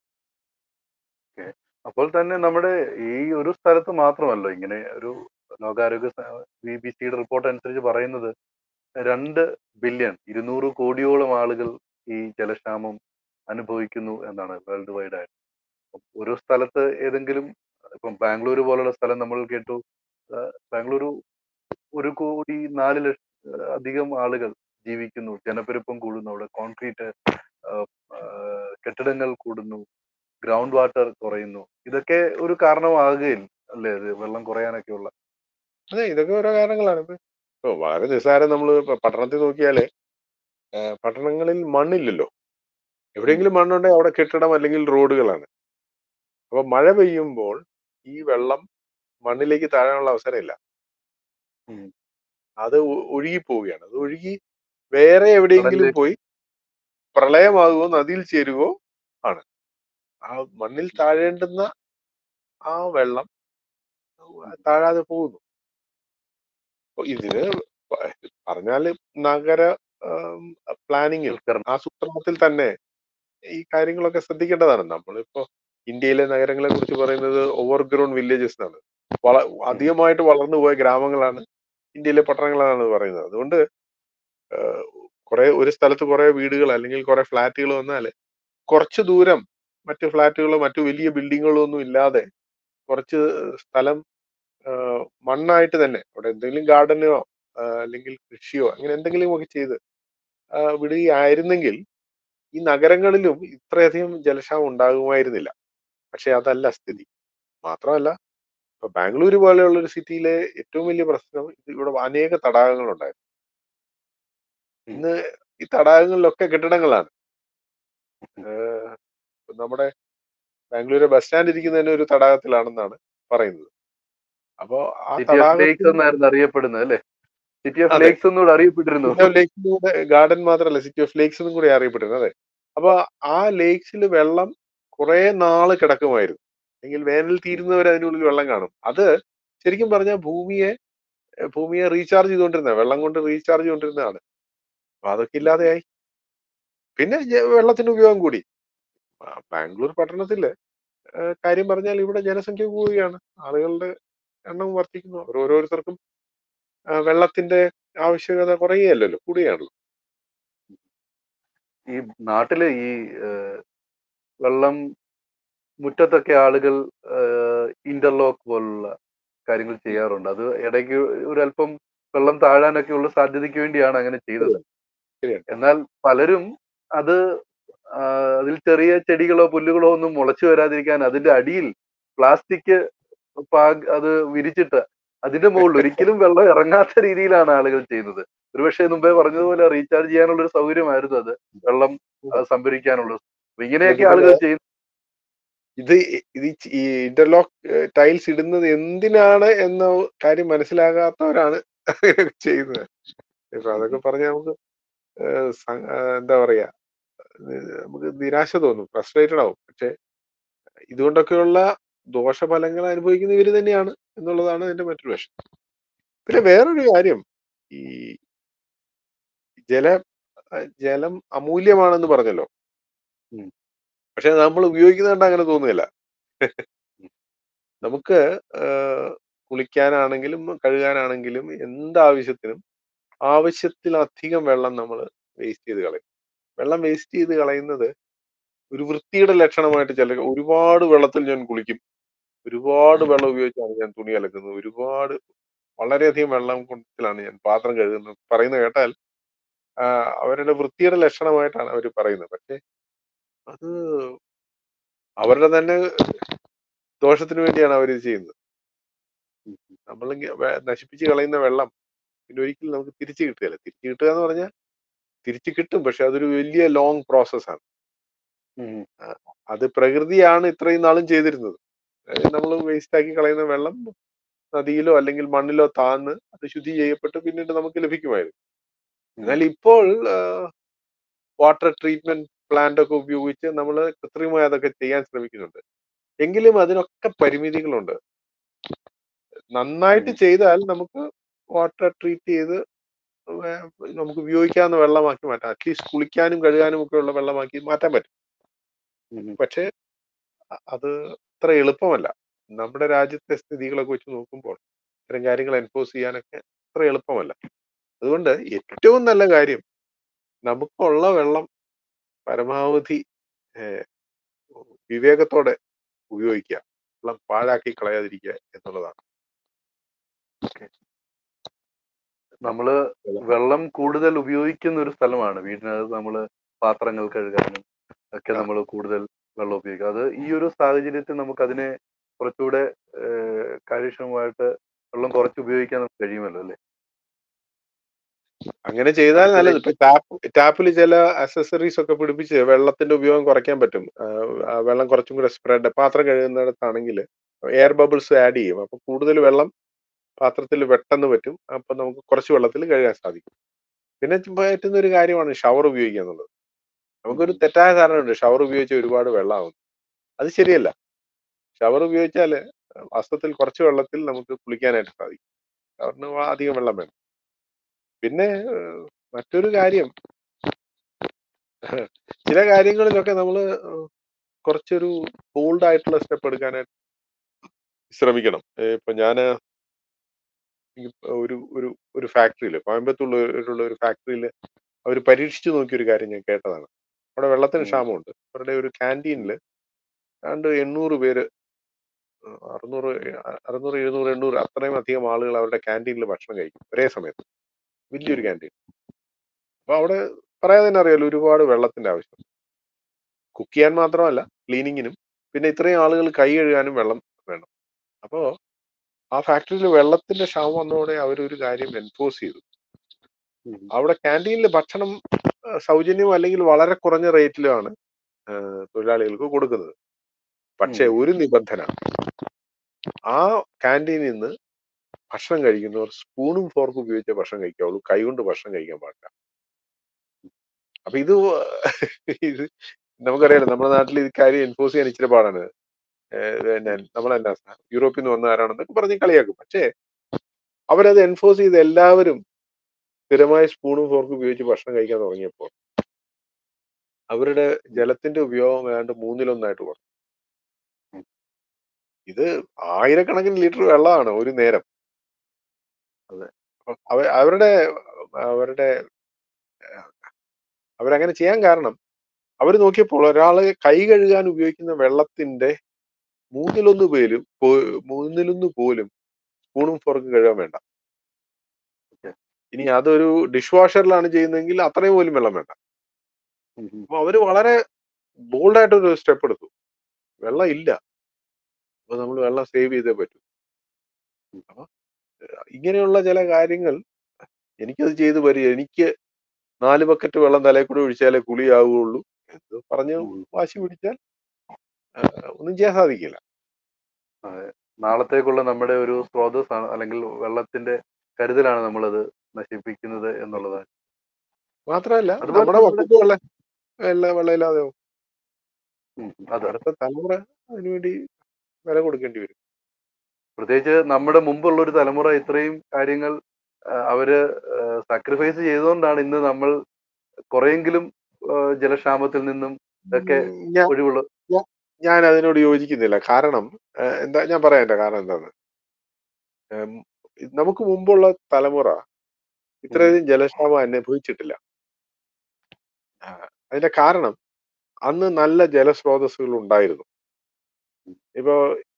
അപ്പോൾ തന്നെ നമ്മുടെ ഈ ഒരു സ്ഥലത്ത് മാത്രമല്ല ഇങ്ങനെ ഒരു ലോകാരോഗ്യ ബി ബി സിയുടെ റിപ്പോർട്ട് അനുസരിച്ച് പറയുന്നത് രണ്ട് ബില്യൺ ഇരുന്നൂറ് കോടിയോളം ആളുകൾ ഈ ജലക്ഷാമം അനുഭവിക്കുന്നു എന്നാണ് വേൾഡ് വൈഡ് ആയിട്ട് അപ്പം ഒരു സ്ഥലത്ത് ഏതെങ്കിലും ഇപ്പം ബാംഗ്ലൂർ പോലുള്ള സ്ഥലം നമ്മൾ കേട്ടു ആ, ബാംഗ്ലൂരു ഒരു കോടി നാല് ലക്ഷം അധികം ആളുകൾ ജീവിക്കുന്നു ജനപ്പെരുപ്പം കൂടുന്നു അവിടെ കോൺക്രീറ്റ് കെട്ടിടങ്ങൾ കൂടുന്നു ഗ്രൗണ്ട് വാട്ടർ കുറയുന്നു ഇതൊക്കെ ഒരു കാരണമാകുകയില്ല അല്ലേ ഇത് വെള്ളം കുറയാനൊക്കെയുള്ള അതെ ഇതൊക്കെ ഓരോ കാരണങ്ങളാണ് ഇപ്പൊ ഇപ്പൊ വളരെ നിസ്സാരം നമ്മൾ പട്ടണത്തിൽ നോക്കിയാല് ആ, പട്ടണങ്ങളിൽ മണ്ണില്ലല്ലോ എവിടെയെങ്കിലും മണ്ണുണ്ടെങ്കിൽ അവിടെ കെട്ടിടം അല്ലെങ്കിൽ റോഡുകളാണ് അപ്പൊ മഴ പെയ്യുമ്പോൾ ഈ വെള്ളം മണ്ണിലേക്ക് താഴാനുള്ള അവസരമില്ല ഉം. അത് ഒ- ഒഴുകി പോവുകയാണ് അത് ഒഴുകി വേറെ എവിടെയെങ്കിലും കടലിലേക്ക്. പോയി പ്രളയമാകുമോ നദിയിൽ ചേരുകയോ ആണ് ആ മണ്ണിൽ താഴേണ്ടുന്ന ആ വെള്ളം താഴാതെ പോകുന്നു അപ്പൊ ഇതിന് പ- പറഞ്ഞാല് നഗര പ്ലാനിങ്ങിൽ വൽക്കരണം. ആസൂത്രണത്തിൽ തന്നെ ഈ കാര്യങ്ങളൊക്കെ ശ്രദ്ധിക്കേണ്ടതാണ് നമ്മളിപ്പോ ഇന്ത്യയിലെ നഗരങ്ങളെ കുറിച്ച് പറയുന്നത് ഓവർഗ്രോൺ വില്ലേജസ് എന്നാണ് വള അധികമായിട്ട് വളർന്നു പോയ ഗ്രാമങ്ങളാണ് ഇന്ത്യയിലെ പട്ടണങ്ങളാണ് പറയുന്നത് അതുകൊണ്ട് കുറെ ഒരു സ്ഥലത്ത് കുറെ വീടുകൾ അല്ലെങ്കിൽ കുറെ ഫ്ലാറ്റുകൾ വന്നാൽ കുറച്ച് ദൂരം മറ്റു ഫ്ലാറ്റുകളോ മറ്റു വലിയ ബിൽഡിങ്ങുകളോ ഒന്നും ഇല്ലാതെ കുറച്ച് സ്ഥലം ആ, മണ്ണായിട്ട് തന്നെ അവിടെ എന്തെങ്കിലും ഗാർഡനോ അല്ലെങ്കിൽ കൃഷിയോ അങ്ങനെ എന്തെങ്കിലും ഒക്കെ ചെയ്ത് ആ, വിടുകയായിരുന്നെങ്കിൽ ഈ നഗരങ്ങളിലും ഇത്രയധികം ജലക്ഷാമം ഉണ്ടാകുമായിരുന്നില്ല പക്ഷെ അതല്ല സ്ഥിതി മാത്രമല്ല ഇപ്പൊ ബാംഗ്ലൂർ പോലെയുള്ള ഒരു സിറ്റിയിലെ ഏറ്റവും വലിയ പ്രശ്നം ഇത് ഇവിടെ അനേക തടാകങ്ങളുണ്ടായിരുന്നു ഇന്ന് ഈ തടാകങ്ങളിലൊക്കെ കെട്ടിടങ്ങളാണ് ഏഹ് നമ്മുടെ ബാംഗ്ലൂരെ ബസ് സ്റ്റാൻഡ് ഇരിക്കുന്ന തന്നെ ഒരു തടാകത്തിലാണെന്നാണ് പറയുന്നത് അപ്പോ ആ സിറ്റി ഓഫ് ലേക്സ് തടാകത്തിൽ എന്നായിരുന്നു അറിയപ്പെടുന്നത് അല്ലേ സിറ്റി ഓഫ് അതെ. ലേക്സ് എന്നൂടെ അറിയപ്പെട്ടിരുന്നു ലേക്സിലൂടെ ഗാർഡൻ മാത്രമല്ല സിറ്റി ഓഫ് ലേക്സ് എന്നും കൂടി അറിയപ്പെട്ടിരുന്നത് അതെ അപ്പൊ ആ ലേക്സിൽ വെള്ളം കുറെ നാള് കിടക്കുമായിരുന്നു അല്ലെങ്കിൽ വേനൽ തീരുന്നവരെ അതിനുള്ളിൽ വെള്ളം കാണും അത് ശരിക്കും പറഞ്ഞാൽ ഭൂമിയെ ഏഹ് ഭൂമിയെ റീചാർജ് ചെയ്തുകൊണ്ടിരുന്ന വെള്ളം കൊണ്ട് റീചാർജ് ചെയ്തുകൊണ്ടിരുന്നതാണ് അപ്പൊ അതൊക്കെ ഇല്ലാതെയായി പിന്നെ ജ- വെള്ളത്തിന്റെ ഉപയോഗം കൂടി ആ, ബാംഗ്ലൂർ പട്ടണത്തില് ഏഹ് കാര്യം പറഞ്ഞാൽ ഇവിടെ ജനസംഖ്യ കൂടുകയാണ് ആളുകളുടെ എണ്ണം വർദ്ധിക്കുന്നു അവർ ഓരോരുത്തർക്കും ആ, വെള്ളത്തിന്റെ ആവശ്യകത കുറയുകയല്ലല്ലോ കൂടുകയാണല്ലോ ഈ നാട്ടില് ഈ ഏഹ്, വെള്ളം മുറ്റത്തൊക്കെ ആളുകൾ ഇന്റർലോക്ക് പോലുള്ള കാര്യങ്ങൾ ചെയ്യാറുണ്ട് അത് ഇടയ്ക്ക് ഒരു അല്പം വെള്ളം താഴാനൊക്കെ ഉള്ള സാധ്യതയ്ക്ക് വേണ്ടിയാണ് അങ്ങനെ ചെയ്തത് ശരിയാണ് എന്നാൽ പലരും അത് ആ, അതിൽ ചെറിയ ചെടികളോ പുല്ലുകളോ ഒന്നും മുളച്ചു വരാതിരിക്കാൻ അതിന്റെ അടിയിൽ പ്ലാസ്റ്റിക് പാഗ് അത് വിരിച്ചിട്ട് അതിന്റെ മുകളിൽ ഒരിക്കലും വെള്ളം ഇറങ്ങാത്ത രീതിയിലാണ് ആളുകൾ ചെയ്യുന്നത് ഒരുപക്ഷെ മുമ്പേ പറഞ്ഞതുപോലെ റീചാർജ് ചെയ്യാനുള്ള ഒരു സൗകര്യമായിരുന്നു അത് വെള്ളം ആ, സംഭരിക്കാനുള്ളത് അപ്പൊ ഇങ്ങനെയൊക്കെ ആളുകൾ ചെയ്യുന്നു ഇത് ഇ- ഇത് ഈ ചി- ഈ ഇന്റർലോക്ക് ടൈൽസ് ഇടുന്നത് എന്തിനാണ് എന്ന കാര്യം മനസ്സിലാകാത്തവരാണ് അങ്ങനെയൊക്കെ ചെയ്യുന്നത് ഇപ്പൊ അതൊക്കെ പറഞ്ഞാൽ നമുക്ക് ഏഹ് സ- ഏഹ് എന്താ പറയാ ഏഹ് നമുക്ക് നിരാശ തോന്നും ഫ്രസ്ട്രേറ്റഡ് ആവും പക്ഷെ ഇതുകൊണ്ടൊക്കെയുള്ള ദോഷഫലങ്ങൾ അനുഭവിക്കുന്ന ഇവര് തന്നെയാണ് എന്നുള്ളതാണ് അതിന്റെ മറ്റൊരു വശം പിന്നെ വേറൊരു കാര്യം ഈ ജല അഹ് ജലം അമൂല്യമാണെന്ന് പറഞ്ഞല്ലോ ഉം. പക്ഷെ നമ്മൾ ഉപയോഗിക്കുന്നത് കണ്ട അങ്ങനെ തോന്നുന്നില്ല നമുക്ക് ഏഹ് കുളിക്കാനാണെങ്കിലും കഴുകാനാണെങ്കിലും എന്താവശ്യത്തിനും ആവശ്യത്തിലധികം വെള്ളം നമ്മൾ വേസ്റ്റ് ചെയ്ത് കളയും വെള്ളം വേസ്റ്റ് ചെയ്ത് കളയുന്നത് ഒരു വൃത്തിയുടെ ലക്ഷണമായിട്ട് ചില ഒരുപാട് വെള്ളത്തിൽ ഞാൻ കുളിക്കും ഒരുപാട് ഉം. വെള്ളം ഉപയോഗിച്ചാണ് ഞാൻ തുണി അലക്കുന്നത് ഒരുപാട് വളരെയധികം വെള്ളം കൊണ്ടത്തിലാണ് ഞാൻ പാത്രം കഴുകുന്നത് പറയുന്നത് കേട്ടാൽ ആ, അവരുടെ വൃത്തിയുടെ ലക്ഷണമായിട്ടാണ് അവർ പറയുന്നത് പക്ഷെ അത് അവരുടെ തന്നെ ദോഷത്തിന് വേണ്ടിയാണ് അവർ ചെയ്യുന്നത് നമ്മൾ നശിപ്പിച്ച് കളയുന്ന വെള്ളം പിന്നെ ഒരിക്കലും നമുക്ക് തിരിച്ചു കിട്ടുകയില്ല തിരിച്ചു കിട്ടുക എന്ന് പറഞ്ഞാൽ തിരിച്ചു കിട്ടും പക്ഷെ അതൊരു വലിയ ലോങ് പ്രോസസ്സാണ് ഉം. അത് പ്രകൃതിയാണ് ഇത്രയും നാളും ചെയ്തിരുന്നത് നമ്മൾ വേസ്റ്റ് ആക്കി കളയുന്ന വെള്ളം നദിയിലോ അല്ലെങ്കിൽ മണ്ണിലോ താന്ന് അത് ശുദ്ധി ചെയ്യപ്പെട്ട് പിന്നീട് നമുക്ക് ലഭിക്കുമായിരുന്നു എന്നാൽ ഇപ്പോൾ വാട്ടർ ട്രീറ്റ്മെന്റ് പ്ലാന്റ് ഒക്കെ ഉപയോഗിച്ച് നമ്മൾ കൃത്രിമമായി അതൊക്കെ ചെയ്യാൻ ശ്രമിക്കുന്നുണ്ട് എങ്കിലും അതിനൊക്കെ പരിമിതികളുണ്ട് നന്നായിട്ട് ഉം. ചെയ്താൽ നമുക്ക് വാട്ടർ ട്രീറ്റ് ചെയ്ത് വേ- നമുക്ക് ഉപയോഗിക്കാവുന്ന വെള്ളമാക്കി മാറ്റാം അറ്റ്ലീസ്റ്റ് കുളിക്കാനും കഴുകാനും ഒക്കെ ഉള്ള വെള്ളമാക്കി മാറ്റാൻ പറ്റും ഉം. പക്ഷേ അ- അത് അത്ര എളുപ്പമല്ല നമ്മുടെ രാജ്യത്തെ സ്ഥിതികളൊക്കെ വെച്ച് നോക്കുമ്പോൾ ഇത്തരം കാര്യങ്ങൾ എൻഫോഴ്സ് ചെയ്യാനൊക്കെ അത്ര എളുപ്പമല്ല അതുകൊണ്ട് ഏറ്റവും നല്ല കാര്യം നമുക്കുള്ള വെള്ളം പരമാവധി ഏഹ്, വിവേകത്തോടെ ഉപയോഗിക്കുക വെള്ളം പാഴാക്കി കളയാതിരിക്കുക എന്നുള്ളതാണ് നമ്മള് വെള്ളം കൂടുതൽ ഉപയോഗിക്കുന്ന ഒരു സ്ഥലമാണ് വീടിനകത്ത് നമ്മള് പാത്രങ്ങൾ കഴുകാനും ഒക്കെ ആ. നമ്മൾ കൂടുതൽ വെള്ളം ഉപയോഗിക്കും അത് ഈ ഒരു സാഹചര്യത്തിൽ നമുക്ക് അതിനെ കുറച്ചുകൂടെ ഏഹ്, കാര്യക്ഷമമായിട്ട് വെള്ളം കുറച്ച് ഉപയോഗിക്കാൻ നമുക്ക് കഴിയുമല്ലോ അല്ലെ അങ്ങനെ ചെയ്താൽ അടുക്കളയിൽ- നല്ലത് ഇപ്പൊ ടാപ്പ് ടാപ്പിൽ ചില അക്സസറീസ് ഒക്കെ പിടിപ്പിച്ച് വെള്ളത്തിന്റെ ഉപയോഗം കുറയ്ക്കാൻ പറ്റും ആ, ആ വെള്ളം കുറച്ചും കൂടെ സ്പ്രെഡ് പാത്രം കഴുകുന്നിടത്താണെങ്കിൽ എയർ ബബിൾസ് ആഡ് ചെയ്യും അപ്പൊ കൂടുതൽ വെള്ളം പാത്രത്തിൽ പെട്ടെന്ന് പറ്റും അപ്പൊ നമുക്ക് കുറച്ച് വെള്ളത്തിൽ കഴുകാൻ സാധിക്കും പിന്നെ ചുമ്മാ പറ്റുന്ന ഒരു കാര്യമാണ് ഷവർ ഉപയോഗിക്കുക എന്നുള്ളത് നമുക്കൊരു തെറ്റായ ധാരണയുണ്ട് ഷവർ ഉപയോഗിച്ച് ഒരുപാട് വെള്ളമാകും അത് ശരിയല്ല ഷവർ ഉപയോഗിച്ചാൽ വാസ്തവത്തിൽ കുറച്ച് വെള്ളത്തിൽ നമുക്ക് കുളിക്കാനായിട്ട് സാധിക്കും ഷവറിന് വ- അധികം വെള്ളം വേണം പിന്നെ ഏഹ്, മറ്റൊരു കാര്യം ചില കാര്യങ്ങളിലൊക്കെ നമ്മൾ കുറച്ചൊരു ബോൾഡ് ആയിട്ടുള്ള സ്റ്റെപ്പ് എടുക്കാനായിട്ട് ശ്രമിക്കണം ഏഹ് ഇപ്പൊ ഞാൻ ഒരു ഒരു ഒരു ഫാക്ടറിയിൽ കോയമ്പത്തൂരിലുള്ള ഒരു ഫാക്ടറിയിൽ അവർ പരീക്ഷിച്ചു നോക്കിയ ഒരു കാര്യം ഞാൻ കേട്ടതാണ് അവിടെ വെള്ളത്തിന് ഉം. ക്ഷാമമുണ്ട് അവരുടെ ഒരു ക്യാൻറ്റീനിൽ ഏതാണ്ട് എണ്ണൂറ് പേര് ഏഹ് അറുന്നൂറ് എ- അറുന്നൂറ് എഴുന്നൂറ് എണ്ണൂറ് അത്രയും അധികം ആളുകൾ അവരുടെ ക്യാൻറ്റീനിൽ ഭക്ഷണം കഴിക്കും ഒരേ സമയത്ത് വലിയൊരു ക്യാൻറ്റീൻ അപ്പൊ അവിടെ പറയാതെ തന്നെ അറിയാലോ ഒരുപാട് വെള്ളത്തിന്റെ ആവശ്യം കുക്ക് ചെയ്യാൻ മാത്രമല്ല ക്ലീനിങ്ങിനും പിന്നെ ഇത്രയും ആളുകൾ കൈ കഴുകാനും വെള്ളം വേണം അപ്പോ ആ ഫാക്ടറിയിൽ വെള്ളത്തിന്റെ ക്ഷാമം വന്നതോടെ അവരൊരു കാര്യം എൻഫോഴ്സ് ചെയ്തു ഉം. അവിടെ ക്യാൻറ്റീനിൽ ഭക്ഷണം ആ, സൗജന്യം അല്ലെങ്കിൽ വളരെ കുറഞ്ഞ റേറ്റിലാണ് ആ, തൊഴിലാളികൾക്ക് കൊടുക്കുന്നത് പക്ഷേ ഉം. ഒരു നിബന്ധന ആ ക്യാൻറ്റീനിൽ നിന്ന് ഭക്ഷണം കഴിക്കുന്നവർ സ്പൂണും ഫോർക്കും ഉപയോഗിച്ച് ഭക്ഷണം കഴിക്കാവുള്ളൂ കൈകൊണ്ട് ഭക്ഷണം കഴിക്കാൻ പാടില്ല അപ്പൊ ഇത് ഇത് നമുക്കറിയാലോ നമ്മുടെ നാട്ടിൽ ഈ കാര്യം എൻഫോഴ്സ് ചെയ്യാൻ ഇച്ചിരി പാടാണ് ഏഹ് പിന്നെ നമ്മളെന്നാ യൂറോപ്പിൽ നിന്ന് വന്നവരാണെന്നൊക്കെ പറഞ്ഞ് കളിയാക്കും പക്ഷേ അവരത് എൻഫോഴ്സ് ചെയ്ത് എല്ലാവരും സ്ഥിരമായി സ്പൂണും ഫോർക്കും ഉപയോഗിച്ച് ഭക്ഷണം കഴിക്കാൻ തുടങ്ങിയപ്പോൾ അവരുടെ ജലത്തിന്റെ ഉപയോഗം ഏതാണ്ട് മൂന്നിലൊന്നായിട്ട് കുറഞ്ഞു ഇത് ആയിരക്കണക്കിന് ലിറ്റർ വെള്ളമാണ് ഒരു നേരം അതെ. അപ്പൊ അവ- അവരുടെ അവരുടെ ഏഹ്, അവരങ്ങനെ ചെയ്യാൻ കാരണം അവർ നോക്കിയപ്പോൾ ഒരാള് കൈ കഴുകാൻ ഉപയോഗിക്കുന്ന വെള്ളത്തിന്റെ മൂന്നിലൊന്ന് പേരും പോ- മൂന്നിലൊന്ന് പോലും സ്പൂണും ഫോർക്കും കഴുകാൻ വേണ്ട Okay. ഇനി അതൊരു ഡിഷ് വാഷറിലാണ് ചെയ്യുന്നതെങ്കിൽ അത്രയും പോലും വെള്ളം വേണ്ട ഉം. ഉം. അപ്പൊ അവര് വളരെ ബോൾഡായിട്ടൊരു സ്റ്റെപ്പ് എടുത്തു വെള്ളം ഇല്ല അപ്പൊ നമ്മൾ വെള്ളം സേവ് ചെയ്തേ പറ്റൂ അപ്പൊ ഏഹ്, ഇങ്ങനെയുള്ള ചില കാര്യങ്ങൾ എനിക്കത് ചെയ്തു വരിക എനിക്ക് നാല് ബക്കറ്റ് വെള്ളം തലയിൽ കൂടെ ഒഴിച്ചാലേ കുളിയാവുകയുള്ളൂ എന്ന് പറഞ്ഞ് ഉം. വാശി പിടിച്ചാൽ ഏഹ്, ഒന്നും ചെയ്യാൻ സാധിക്കില്ല അതെ. നാളത്തേക്കുള്ള നമ്മുടെ ഒരു സ്രോതസ്സാണ് അല്ലെങ്കിൽ വെള്ളത്തിന്റെ കരുതലാണ് നമ്മളത് നശിപ്പിക്കുന്നത് എന്നുള്ളതാണ് മാത്രമല്ല അതുപോലെ നമ്മുടെ തന്നെ മക്കൾക്ക് വെള്ളം വെള്ളം വെള്ളമില്ലാതെ ആവും. ഉം. അതെ അടുത്ത തലമുറ അതിനുവേണ്ടി വില കൊടുക്കേണ്ടി വരും പ്രത്യേകിച്ച് നമ്മുടെ മുമ്പുള്ള ഒരു തലമുറ ഇത്രയും കാര്യങ്ങൾ ആ, അവര് സാക്രിഫൈസ് ചെയ്തുകൊണ്ടാണ് ഇന്ന് നമ്മൾ കുറെയെങ്കിലും ആ, ജലക്ഷാമത്തിൽ നിന്നും ഒക്കെ ഉം, ഞാൻ ഒഴിവുള്ള ഞാൻ അതിനോട് യോജിക്കുന്നില്ല കാരണം ഏഹ്, എന്താ ഞാൻ പറയാം എന്റെ കാരണം എന്താന്ന് ഏം, നമുക്ക് മുമ്പുള്ള തലമുറ ഇത്രയധികം ജലക്ഷാമം അനുഭവിച്ചിട്ടില്ല ആ, അതിന്റെ കാരണം അന്ന് നല്ല ജലസ്രോതസ്സുകൾ ഉണ്ടായിരുന്നു ഇപ്പോ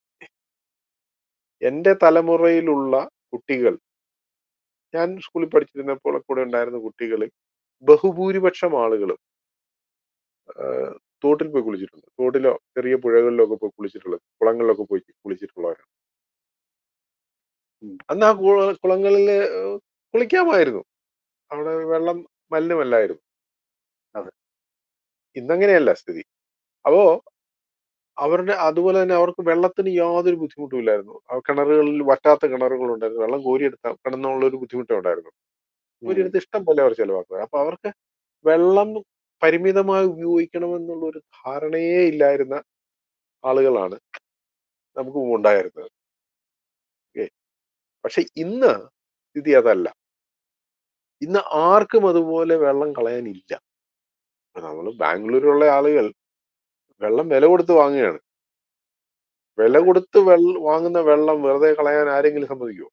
എന്റെ തലമുറയിലുള്ള കുട്ടികൾ ഞാൻ സ്കൂളിൽ പഠിച്ചിരുന്നപ്പോൾ കൂടെ ഉണ്ടായിരുന്ന കുട്ടികളിൽ ബഹുഭൂരിപക്ഷം ആളുകളും ആഹ്, തോട്ടിൽ പോയി കുളിച്ചിട്ടുണ്ട് തോട്ടിലോ ചെറിയ പുഴകളിലോ ഒക്കെ പോയി കുളിച്ചിട്ടുള്ളത് കുളങ്ങളിലൊക്കെ പോയി കുളിച്ചിട്ടുള്ളവരാണ് ഉം. അന്ന് ആ കു- കുളങ്ങളിൽ കുളിക്കാമായിരുന്നു അവിടെ വെള്ളം മലിനമല്ലായിരുന്നു അതെ. ഇന്നങ്ങനെയല്ല സ്ഥിതി അപ്പോ അവരുടെ അതുപോലെ തന്നെ അവർക്ക് വെള്ളത്തിന് യാതൊരു ബുദ്ധിമുട്ടും ഇല്ലായിരുന്നു ആ കിണറുകളിൽ വറ്റാത്ത കിണറുകളുണ്ടായിരുന്നു വെള്ളം കോരിയെടുത്ത കിടന്നുള്ള ഒരു ബുദ്ധിമുട്ടേ ഉണ്ടായിരുന്നു കോരിയെടുത്ത് ഇഷ്ടം പോലെ അവർ ചെലവാക്കുക അപ്പൊ അവർക്ക് വെള്ളം പരിമിതമായി ഉപയോഗിക്കണമെന്നുള്ള ഒരു ധാരണയേ ഇല്ലായിരുന്ന ആളുകളാണ് നമുക്ക് മുമ്പ് ഉണ്ടായിരുന്നത് ഏ പക്ഷെ ഇന്ന് സ്ഥിതി അതല്ല ഇന്ന് ആർക്കും അതുപോലെ വെള്ളം കളയാനില്ല നമ്മൾ ബാംഗ്ലൂരിലുള്ള ആളുകൾ വെള്ളം വില കൊടുത്ത് വാങ്ങുകയാണ് വില കൊടുത്ത് വെള്ള വാങ്ങുന്ന വെള്ളം വെറുതെ കളയാൻ ആരെങ്കിലും സമ്മതിക്കുമോ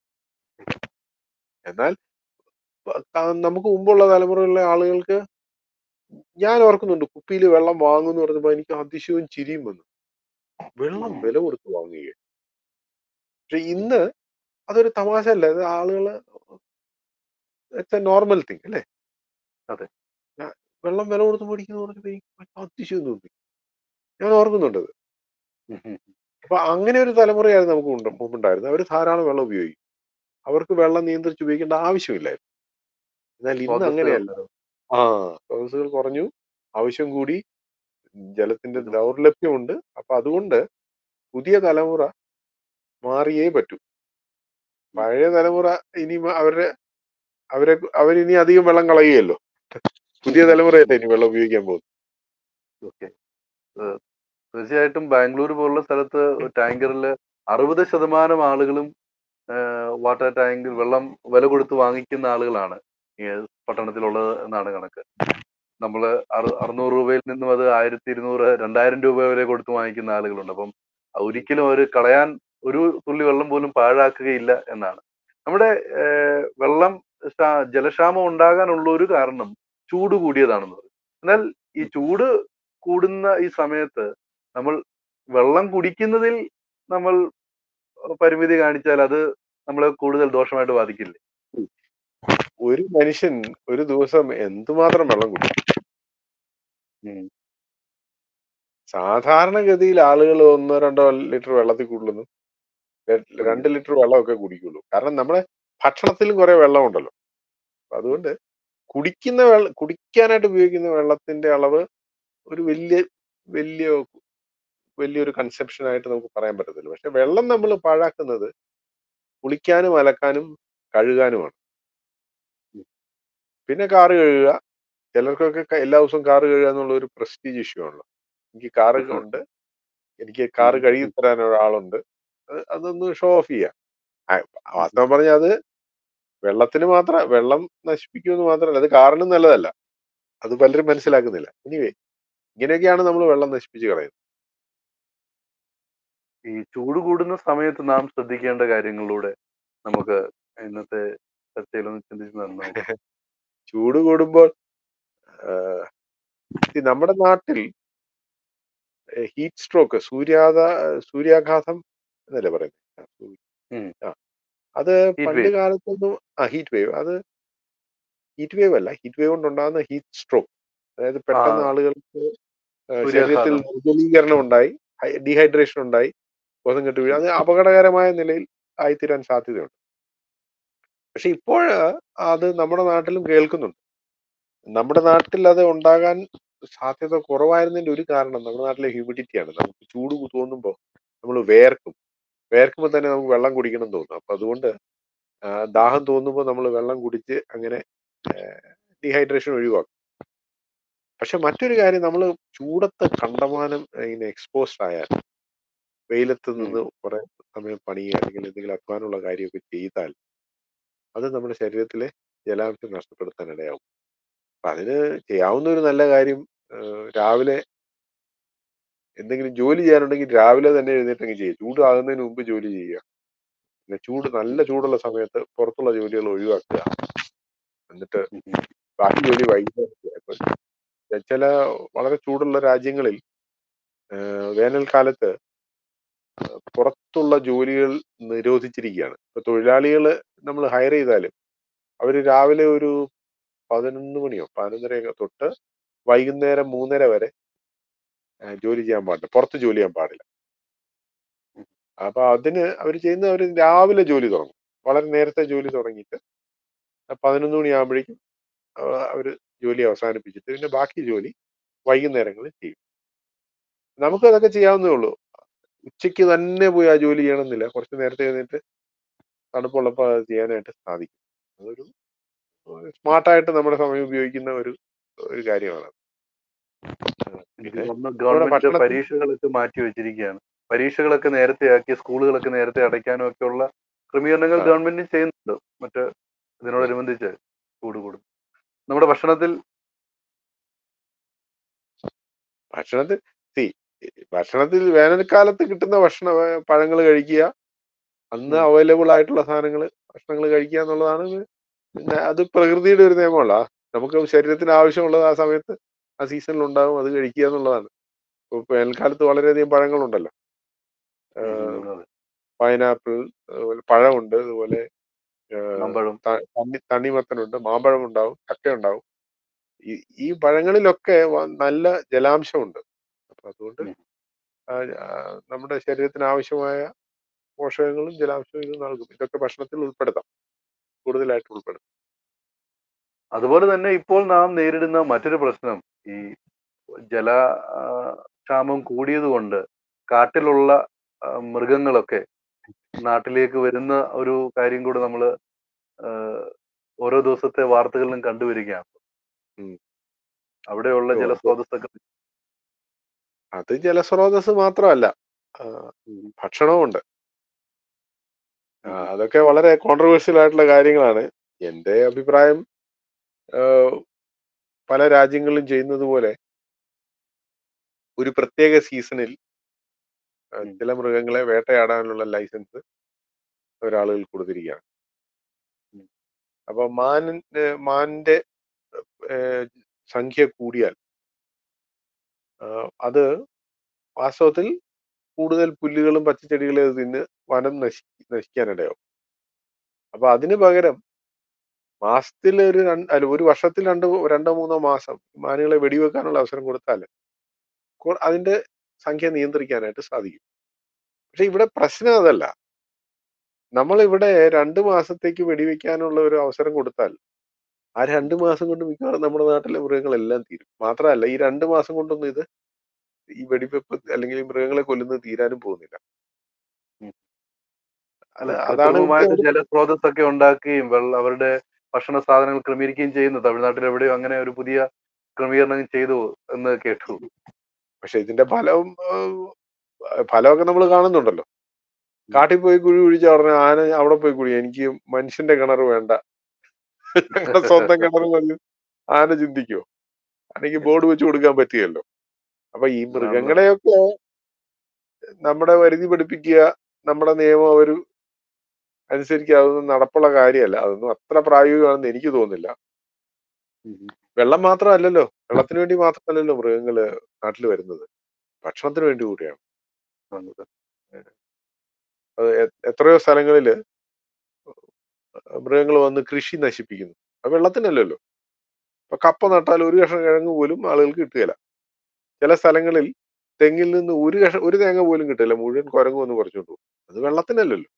എന്നാൽ പ- ക- നമുക്ക് മുമ്പുള്ള തലമുറയിലെ ആളുകൾക്ക് ഞാൻ ഓർക്കുന്നുണ്ട് കുപ്പിയിൽ വെള്ളം വാങ്ങുന്നു പറഞ്ഞപ്പോ എനിക്ക് അതിശയവും ചിരിയും വന്നു വെള്ളം ഉം. വില കൊടുത്ത് വാങ്ങുക പക്ഷെ ഇന്ന് അതൊരു തമാശ അല്ല അത് ആളുകള് ഇറ്റ്സ് എ നോർമൽ തിങ് അല്ലേ അതെ. ഞാൻ വെള്ളം വില കൊടുത്ത് മേടിക്കുന്നു പറഞ്ഞപ്പോ എനിക്ക് അതിശയം തോന്നി ഞാൻ ഓർക്കുന്നുണ്ട് അത് ഉം ഉം. അപ്പൊ അങ്ങനെ ഒരു തലമുറയായിരുന്നു നമുക്ക് മുമ്പ് മുമ്പുണ്ടായിരുന്നത് അവർ ധാരാളം വെള്ളം ഉപയോഗിക്കും അവർക്ക് വെള്ളം നിയന്ത്രിച്ച് ഉപയോഗിക്കേണ്ട ആവശ്യമില്ലായിരുന്നു എന്നാൽ ഇന്ന് അങ്ങനെയല്ല സ്രോതസ്സുകൾ ആ സ്രോതസ്സുകൾ കുറഞ്ഞു ആവശ്യം കൂടി ജലത്തിന്റെ ഇത് ദൗർലഭ്യമുണ്ട് അപ്പൊ അതുകൊണ്ട് പുതിയ തലമുറ മാറിയേ പറ്റൂ പഴയ തലമുറ ഇനി മ- അവരുടെ അവരെ അവരിനി അധികം വെള്ളം കളയുകയല്ലോ പുതിയ തലമുറയല്ലേ ഇനി വെള്ളം ഉപയോഗിക്കാൻ പോകുന്നത് ഓക്കെ തീർച്ചയായിട്ടും ബാംഗ്ലൂർ പോലുള്ള സ്ഥലത്ത് ടാങ്കറിൽ അറുപത് ശതമാനം ആളുകളും വാട്ടർ ടാങ്കിൽ വെള്ളം വില കൊടുത്ത് വാങ്ങിക്കുന്ന ആളുകളാണ് ഈ പട്ടണത്തിലുള്ളത് എന്നാണ് കണക്ക് നമ്മൾ അറുന്നൂറ് രൂപയിൽ നിന്നും അത് ആയിരത്തി ഇരുന്നൂറ് രണ്ടായിരം രൂപ വരെ കൊടുത്ത് വാങ്ങിക്കുന്ന ആളുകളുണ്ട് അപ്പം ഒരിക്കലും അവർ കളയാൻ ഒരു തുള്ളി വെള്ളം പോലും പാഴാക്കുകയില്ല എന്നാണ് നമ്മുടെ ഏഹ്, വെള്ളം ക്ഷാ- ജലക്ഷാമം ഉണ്ടാകാനുള്ള ഒരു കാരണം ചൂട് കൂടിയതാണെന്നത് എന്നാൽ ഈ ചൂട് കൂടുന്ന ഈ സമയത്ത് നമ്മൾ വെള്ളം കുടിക്കുന്നതിൽ നമ്മൾ പരിമിതി കാണിച്ചാൽ അത് നമ്മളെ കൂടുതൽ ദോഷമായിട്ട് ബാധിക്കില്ലേ ഒരു മനുഷ്യൻ ഒരു ദിവസം എന്തുമാത്രം വെള്ളം കുടിക്കും സാധാരണഗതിയിൽ ആളുകൾ ഒന്നോ രണ്ടോ ലിറ്റർ വെള്ളത്തിൽ കൂടുതലൊന്നും ര- രണ്ട് ലിറ്റർ വെള്ളമൊക്കെ കുടിക്കുള്ളൂ കാരണം നമ്മുടെ ഭക്ഷണത്തിലും കുറെ വെള്ളം ഉണ്ടല്ലോ അപ്പൊ അതുകൊണ്ട് കുടിക്കുന്ന വെള്ളം കുടിക്കാനായിട്ട് ഉപയോഗിക്കുന്ന വെള്ളത്തിന്റെ അളവ് ഒരു വലിയ വലിയ വലിയൊരു കൺസെപ്ഷൻ ആയിട്ട് നമുക്ക് പറയാൻ പറ്റത്തില്ല പക്ഷെ വെള്ളം നമ്മൾ പാഴാക്കുന്നത് കുളിക്കാനും അലക്കാനും കഴുകാനുമാണ് പിന്നെ കാറ് കഴുകുക ചിലർക്കൊക്കെ ക- എല്ലാ ദിവസവും കാറ് കഴുകുക എന്നുള്ള ഒരു പ്രസ്റ്റീജ് ഇഷ്യൂ ആണല്ലോ എനിക്ക് കാറ് ഉണ്ട് എനിക്ക് കാറ് കഴുകി തരാൻ ഒരാളുണ്ട് അത് അതൊന്ന് ഷോ ഓഫ് ചെയ്യാം ആ, വാസ്തവം പറഞ്ഞാൽ അത് വെള്ളത്തിന് മാത്രം വെള്ളം നശിപ്പിക്കുമെന്ന് മാത്രമല്ല അത് കാറിനും നല്ലതല്ല അത് പലരും മനസ്സിലാക്കുന്നില്ല എനിവേ ഇങ്ങനെയൊക്കെയാണ് നമ്മൾ വെള്ളം നശിപ്പിച്ച് കളയുന്നത് ഈ ചൂട് കൂടുന്ന സമയത്ത് നാം ശ്രദ്ധിക്കേണ്ട കാര്യങ്ങളിലൂടെ നമുക്ക് ഇന്നത്തെ ചർച്ചയിലൊന്ന് ചിന്തിച്ച് നന്നാവും ചൂട് കൂടുമ്പോൾ ആഹ്, ഈ നമ്മുടെ നാട്ടിൽ ഹീറ്റ് സ്ട്രോക്ക് സൂര്യാത സൂര്യാഘാതം എന്നല്ലേ പറയുന്നത് ആ, സൂ- ഉം. ആ. അത് Heat പണ്ട് wave. കാലത്തൊന്നും ആ ഹീറ്റ് വേവ് അത് ഹീറ്റ് വേവ് അല്ല ഹീറ്റ് വേവ് കൊണ്ടുണ്ടാകുന്ന ഹീറ്റ് സ്ട്രോക്ക് അതായത് പെട്ടെന്ന് ആ. ആളുകൾക്ക് ആ, ശരീരത്തിൽ സൂര്യാഘാതം. നിർജ്ജലീകരണം ഉണ്ടായി ഡീഹൈഡ്രേഷൻ ഉണ്ടായി ബോധം കെട്ട് വീഴും അത് അപകടകരമായ നിലയിൽ ആയിത്തീരാൻ സാധ്യതയുണ്ട് പക്ഷെ ഇപ്പോൾ അത് നമ്മുടെ നാട്ടിലും കേൾക്കുന്നുണ്ട് നമ്മുടെ നാട്ടിൽ അത് ഉണ്ടാകാൻ സാധ്യത കുറവായിരുന്നതിന്റെ ഒരു കാരണം നമ്മുടെ നാട്ടിലെ ഹ്യൂമിഡിറ്റിയാണ് നമുക്ക് ചൂട് തോന്നുമ്പോൾ നമ്മൾ വേർക്കും വേർക്കുമ്പോൾ തന്നെ നമുക്ക് വെള്ളം കുടിക്കണം എന്ന് തോന്നും അപ്പൊ അതുകൊണ്ട് ആ, ദാഹം തോന്നുമ്പോൾ നമ്മൾ വെള്ളം കുടിച്ച് അങ്ങനെ ഡീഹൈഡ്രേഷൻ ഒഴിവാക്കും പക്ഷെ മറ്റൊരു കാര്യം നമ്മൾ ചൂടത്ത് കണ്ടമാനം ഇങ്ങനെ എക്സ്പോസ്ഡ് ആയാൽ വെയിലത്ത് നിന്ന് കുറെ സമയം പണിയുക അല്ലെങ്കിൽ എന്തെങ്കിലും അധ്വാനമുള്ള കാര്യമൊക്കെ ചെയ്താൽ അത് നമ്മുടെ ശരീരത്തിലെ ജലാംശം നഷ്ടപ്പെടുത്താൻ ഇടയാവും അപ്പൊ അതിന് ചെയ്യാവുന്ന ഒരു നല്ല കാര്യം ആ, രാവിലെ എന്തെങ്കിലും ജോലി ചെയ്യാനുണ്ടെങ്കിൽ രാവിലെ തന്നെ എഴുന്നേറ്റങ്ങ് ചെയ്യുക ചൂടാകുന്നതിന് മുമ്പ് ജോലി ചെയ്യുക പിന്നെ ചൂട് നല്ല ചൂടുള്ള സമയത്ത് പുറത്തുള്ള ജോലികൾ ഒഴിവാക്കുക എന്നിട്ട് ബാക്കി ജോലി വൈകുന്നേരം ചെയ്യുക. ഇപ്പൊ ചില വളരെ ചൂടുള്ള രാജ്യങ്ങളിൽ ആ, വേനൽക്കാലത്ത് പുറത്തുള്ള ജോലികൾ നിരോധിച്ചിരിക്കുകയാണ് ഇപ്പൊ തൊഴിലാളികൾ നമ്മൾ ഹയർ ചെയ്താലും അവർ രാവിലെ ഒരു പതിനൊന്ന് മണിയോ പതിനൊന്നരയൊക്കെ തൊട്ട് വൈകുന്നേരം മൂന്നര വരെ ആ, ജോലി ചെയ്യാൻ പാടില്ല പുറത്ത് ജോലി ചെയ്യാൻ പാടില്ല അപ്പൊ അതിന് അവർ ചെയ്യുന്ന അവർ രാവിലെ ജോലി തുടങ്ങും വളരെ നേരത്തെ ജോലി തുടങ്ങിയിട്ട് പതിനൊന്ന് മണിയാകുമ്പോഴേക്കും അവർ ജോലി അവസാനിപ്പിച്ചിട്ട് പിന്നെ ബാക്കി ജോലി വൈകുന്നേരങ്ങളിൽ ചെയ്യും നമുക്ക് അതൊക്കെ ചെയ്യാവുന്നേ ഉള്ളൂ ഉച്ചയ്ക്ക് തന്നെ പോയി ആ ജോലി ചെയ്യണമെന്നില്ല കുറച്ച് നേരത്തെ എഴുന്നേറ്റ് തണുപ്പുള്ളപ്പോൾ അത് ചെയ്യാനായിട്ട് സാധിക്കും അതൊരു സ്മാർട്ടായിട്ട് നമ്മുടെ സമയം ഉപയോഗിക്കുന്ന ഒരു ഒരു കാര്യമാണ് എനിക്ക് പിന്നെ തോന്നുന്നു ഗവൺമെന്റ് ഭക്ഷണത്തിൽ- പരീക്ഷകളൊക്കെ മാറ്റി വെച്ചിരിക്കുകയാണ് പരീക്ഷകളൊക്കെ നേരത്തെ ആക്കി സ്കൂളുകളൊക്കെ നേരത്തെ അടയ്ക്കാനും ഒക്കെ ഉള്ള ക്രമീകരണങ്ങൾ ആ. ഗവൺമെന്റിന് ചെയ്യുന്നുണ്ട് മറ്റ് ഇതിനോടനുബന്ധിച്ച് ചൂട് കൂടും നമ്മുടെ ഭക്ഷണത്തിൽ ഭക്ഷണത്തിൽ സി ഭക്ഷണത്തിൽ വേനൽക്കാലത്ത് കിട്ടുന്ന ഭക്ഷണ പഴങ്ങൾ കഴിക്കുക അന്ന് ഉം. അവൈലബിൾ ആയിട്ടുള്ള സാധനങ്ങൾ ഭക്ഷണങ്ങൾ കഴിക്കുക എന്നുള്ളതാണ് ഇത്. പിന്നെ അത് പ്രകൃതിയുടെ ഒരു നിയമമല്ല നമുക്ക് ശരീരത്തിന് ആവശ്യമുള്ളത് ആ സമയത്ത് ആ സീസണിൽ ഉണ്ടാകും അത് കഴിക്കുക എന്നുള്ളതാണ് ഇപ്പൊ വേനൽക്കാലത്ത് വളരെയധികം പഴങ്ങളുണ്ടല്ലോ ഉം, അതെ. പൈനാപ്പിൾ അതുപോലെ പഴമുണ്ട് അതുപോലെ മാമ്പഴം ത- തണ്ണി തണ്ണിമത്തനുണ്ട് മാമ്പഴം ഉണ്ടാവും ചക്ക ഉണ്ടാവും ഈ ഈ പഴങ്ങളിലൊക്കെ വ- നല്ല ജലാംശമുണ്ട് അപ്പൊ അതുകൊണ്ട് ഉം. ആ, ആ, നമ്മുടെ ശരീരത്തിന് ആവശ്യമായ പോഷകങ്ങളും ജലാംശവും ഇത് നൽകും ഇതൊക്കെ ഭക്ഷണത്തിൽ ഉൾപ്പെടുത്താം കൂടുതലായിട്ട് ഉൾപ്പെടുത്താം അതുപോലെ തന്നെ ഇപ്പോൾ നാം നേരിടുന്ന മറ്റൊരു പ്രശ്നം ഈ ജല ആ, ക്ഷാമം കൂടിയതുകൊണ്ട് കാട്ടിലുള്ള ആ, മൃഗങ്ങളൊക്കെ നാട്ടിലേക്ക് വരുന്ന ഒരു കാര്യം കൂടെ നമ്മൾ ഓരോ ദിവസത്തെ വാർത്തകളിലും കണ്ടുവരികയാണ് ഉം. അവിടെയുള്ള ഓ, ജലസ്രോതസ്സൊക്കെ അത് ജലസ്രോതസ് മാത്രമല്ല ആ, ഉം. ഭക്ഷണവും ഉണ്ട് ആ, ഉം. അതൊക്കെ വളരെ കോൺട്രവേഴ്സ്യൽ ആയിട്ടുള്ള കാര്യങ്ങളാണ് എന്റെ അഭിപ്രായം ആ, പല രാജ്യങ്ങളിലും ചെയ്യുന്നത് പോലെ ഒരു പ്രത്യേക സീസണിൽ ആ, ഉം. ചില മൃഗങ്ങളെ വേട്ടയാടാനുള്ള ലൈസൻസ് ഒരാളുകൾ കൊടുത്തിരിക്കുകയാണ് ഉം. അപ്പൊ മാൻ മാനിന്റെ ഏ, സംഖ്യ കൂടിയാൽ ആ, അത് വാസ്തവത്തിൽ കൂടുതൽ പുല്ലുകളും പച്ചച്ചെടികളും അത് തിന്ന് വനം നശി നശിക്കാനിടയാവും അപ്പൊ അതിന് പകരം മാസത്തിൽ ഒരു രണ്ട് അല്ല ഒരു വർഷത്തിൽ രണ്ട് രണ്ടോ മൂന്നോ മാസം മാനുകളെ വെടിവെക്കാനുള്ള അവസരം കൊടുത്താൽ കൊ- അതിന്റെ സംഖ്യ നിയന്ത്രിക്കാനായിട്ട് സാധിക്കും പക്ഷെ ഇവിടെ പ്രശ്നം അതല്ല നമ്മൾ ഇവിടെ രണ്ട് മാസത്തേക്ക് വെടിവെക്കാനുള്ള ഒരു അവസരം കൊടുത്താൽ ആ രണ്ട് മാസം കൊണ്ട് മിക്കവാറും നമ്മുടെ നാട്ടിലെ മൃഗങ്ങളെല്ലാം തീരും മാത്രമല്ല ഈ രണ്ട് മാസം കൊണ്ടൊന്നും ഇത് ഈ വെടിവെപ്പ് അല്ലെങ്കിൽ ഈ മൃഗങ്ങളെ കൊല്ലുന്നത് തീരാനും പോകുന്നില്ല ഉം. അല്ല അതാണ് ഇവിടുത്തെ കൃത്രിമമായിട്ട് ഒരു ജലസ്രോതസ്സൊക്കെ ഉണ്ടാക്കുകയും വെള്ള അവരുടെ ഭക്ഷണ സാധനങ്ങൾ ക്രമീകരിക്കുകയും ചെയ്യുന്നു തമിഴ്നാട്ടിൽ എവിടെയോ അങ്ങനെ ഒരു പുതിയ ക്രമീകരണം ചെയ്തു എന്ന് കേട്ടു പക്ഷെ ഇതിന്റെ ഫലം ഏഹ്, ഫലമൊക്കെ നമ്മൾ കാണുന്നുണ്ടല്ലോ കാട്ടിൽ പോയി കുഴി കുഴിച്ച് പറഞ്ഞ ആന അവിടെ പോയി കുഴി എനിക്ക് മനുഷ്യന്റെ കിണർ വേണ്ട ഞങ്ങളുടെ സ്വന്തം കിണർ മതി ആന ചിന്തിക്കോ ആനയ്ക്ക് ബോർഡ് വെച്ച് കൊടുക്കാൻ പറ്റുകയല്ലോ അപ്പൊ ഈ മൃഗങ്ങളെയൊക്കെ നമ്മുടെ പരിധി പഠിപ്പിക്കുക നമ്മുടെ നിയമം അവർ അനുസരിക്കുക അതൊന്നും നടപ്പുള്ള കാര്യമല്ല അതൊന്നും അത്ര പ്രായോഗികമാണെന്ന് എനിക്ക് തോന്നുന്നില്ല വെള്ളം മാത്രമല്ലല്ലോ വെള്ളത്തിന് വേണ്ടി മാത്രമല്ലല്ലോ മൃഗങ്ങള് നാട്ടിൽ വരുന്നത് ഭക്ഷണത്തിന് വേണ്ടി കൂടിയാണ് അത് എ- എത്രയോ സ്ഥലങ്ങളില് മൃഗങ്ങൾ വന്ന് കൃഷി നശിപ്പിക്കുന്നു അത് വെള്ളത്തിനല്ലല്ലോ ഇപ്പൊ കപ്പ നട്ടാൽ ഒരു കഷ്ണം കിഴങ്ങ് പോലും ആളുകൾക്ക് കിട്ടുകയില്ല ചില സ്ഥലങ്ങളിൽ തെങ്ങിൽ നിന്ന് ഒരു കഷ്ണം ഒരു തേങ്ങ പോലും കിട്ടില്ല മുഴുവൻ കുരങ്ങ് വന്ന് പറിച്ചോണ്ട് പോകും അത് വെള്ളത്തിനല്ലല്ലോ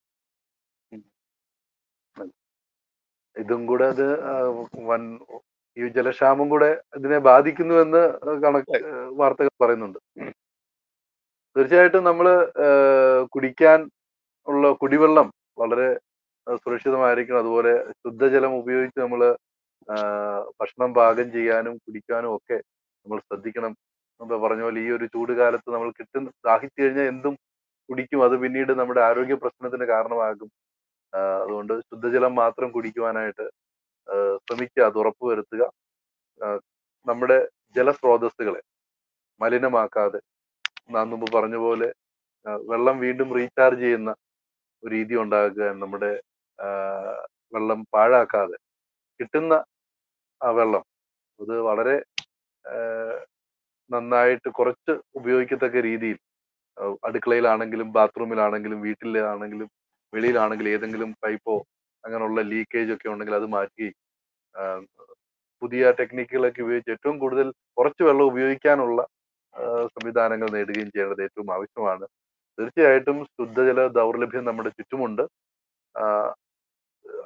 ഇതും കൂടെ അത് ആ, വൻ ഈ ജലക്ഷാമം കൂടെ ഇതിനെ ബാധിക്കുന്നുവെന്ന് കണക്ക് വാർത്തകൾ പറയുന്നുണ്ട് തീർച്ചയായിട്ടും നമ്മൾ കുടിക്കാൻ ഉള്ള കുടിവെള്ളം വളരെ ആ, സുരക്ഷിതമായിരിക്കണം അതുപോലെ ശുദ്ധജലം ഉപയോഗിച്ച് നമ്മൾ ഭക്ഷണം പാകം ചെയ്യാനും കുടിക്കാനും ഒക്കെ നമ്മൾ ശ്രദ്ധിക്കണം നമ്മൾ പറഞ്ഞ പോലെ ഈ ഒരു ചൂട് കാലത്ത് നമ്മൾ കിട്ടുന്ന ദാഹിച്ചു കഴിഞ്ഞാൽ എന്തും കുടിക്കും അത് പിന്നീട് നമ്മുടെ ആരോഗ്യ പ്രശ്നത്തിന് കാരണമാകും ആ, അതുകൊണ്ട് ശുദ്ധജലം മാത്രം കുടിക്കുവാനായിട്ട് ആ, ശ്രമിക്കുക അത് ഉറപ്പുവരുത്തുക ആ, നമ്മുടെ ജലസ്രോതസ്സുകളെ മലിനമാക്കാതെ നാം മുമ്പ് പറഞ്ഞ പോലെ ആ, വെള്ളം വീണ്ടും റീചാർജ് ചെയ്യുന്ന ഒരു രീതി ഉണ്ടാക്കുക നമ്മുടെ ആ, വെള്ളം പാഴാക്കാതെ കിട്ടുന്ന ആ വെള്ളം അത് വളരെ ആ, നന്നായിട്ട് കുറച്ച് ഉപയോഗിക്കത്തക്ക രീതിയിൽ ആ, അടുക്കളയിലാണെങ്കിലും ബാത്റൂമിലാണെങ്കിലും വീട്ടിലാണെങ്കിലും വെളിയിലാണെങ്കിലും ഏതെങ്കിലും പൈപ്പോ അങ്ങനെയുള്ള ലീക്കേജ് ഒക്കെ ഉണ്ടെങ്കിൽ അത് മാറ്റി ആ, പുതിയ ടെക്നിക്കുകളൊക്കെ ഉപയോഗിച്ച് ഏറ്റവും കൂടുതൽ കുറച്ച് വെള്ളം ഉപയോഗിക്കാനുള്ള ആ, സംവിധാനങ്ങൾ നേടുകയും ചെയ്യേണ്ടത് ഏറ്റവും ആവശ്യമാണ് തീർച്ചയായിട്ടും ശുദ്ധജല ദൗർലഭ്യം നമ്മുടെ ചുറ്റുമുണ്ട് ആ,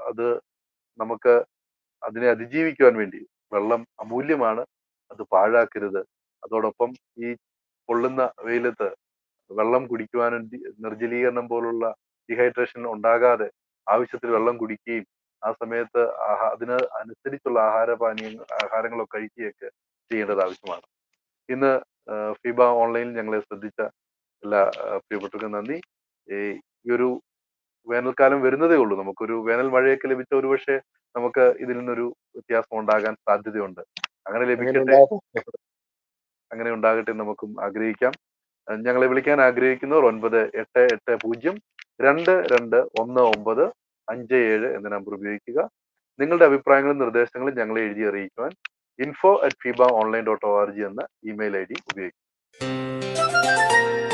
അത് നമുക്ക് അതിനെ അതിജീവിക്കുവാൻ വേണ്ടി വെള്ളം അമൂല്യമാണ് അത് പാഴാക്കരുത് അതോടൊപ്പം ഈ പൊള്ളുന്ന വെയിലത്ത് വെള്ളം കുടിക്കുവാനും ഡി- നിർജ്ജലീകരണം പോലുള്ള ഡീഹൈഡ്രേഷൻ ഉണ്ടാകാതെ ആവശ്യത്തിൽ വെള്ളം കുടിക്കുകയും ആ സമയത്ത് ആഹാ അതിന് അനുസരിച്ചുള്ള ആഹാരപാനീയങ്ങൾ ആഹാരങ്ങളൊക്കെ കഴിക്കുകയൊക്കെ ചെയ്യേണ്ടത് ആവശ്യമാണ് ഇന്ന് ആ, ഫിബ ഓൺലൈനിൽ ഞങ്ങളെ ശ്രദ്ധിച്ച എല്ലാ ആ, പ്രിയപ്പെട്ടവർക്കും നന്ദി ഈ ഈ ഒരു വേനൽക്കാലം വരുന്നതേ ഉള്ളൂ നമുക്കൊരു വേനൽ മഴയൊക്കെ ലഭിച്ച ഒരുപക്ഷെ നമുക്ക് ഇതിൽ നിന്നൊരു വ്യത്യാസം ഉണ്ടാകാൻ സാധ്യതയുണ്ട് അങ്ങനെ അങ്ങനെ ലഭിക്കട്ടെ ഉണ്ടാകും. അങ്ങനെ ഉണ്ടാകട്ടെ എന്ന് നമുക്കും ആഗ്രഹിക്കാം അഹ് ഞങ്ങളെ വിളിക്കാൻ ആഗ്രഹിക്കുന്നവർ ഒൻപത് എട്ട് എട്ട് പൂജ്യം രണ്ട് രണ്ട് ഒന്ന് ഒമ്പത് അഞ്ച് ഏഴ് എന്ന നമ്പർ ഉപയോഗിക്കുക നിങ്ങളുടെ അഭിപ്രായങ്ങളും നിർദ്ദേശങ്ങളും ഞങ്ങളെ എഴുതി അറിയിക്കുവാൻ info at fiba online dot O R G എന്ന ഇമെയിൽ ഐ ഡി ഉപയോഗിക്കുക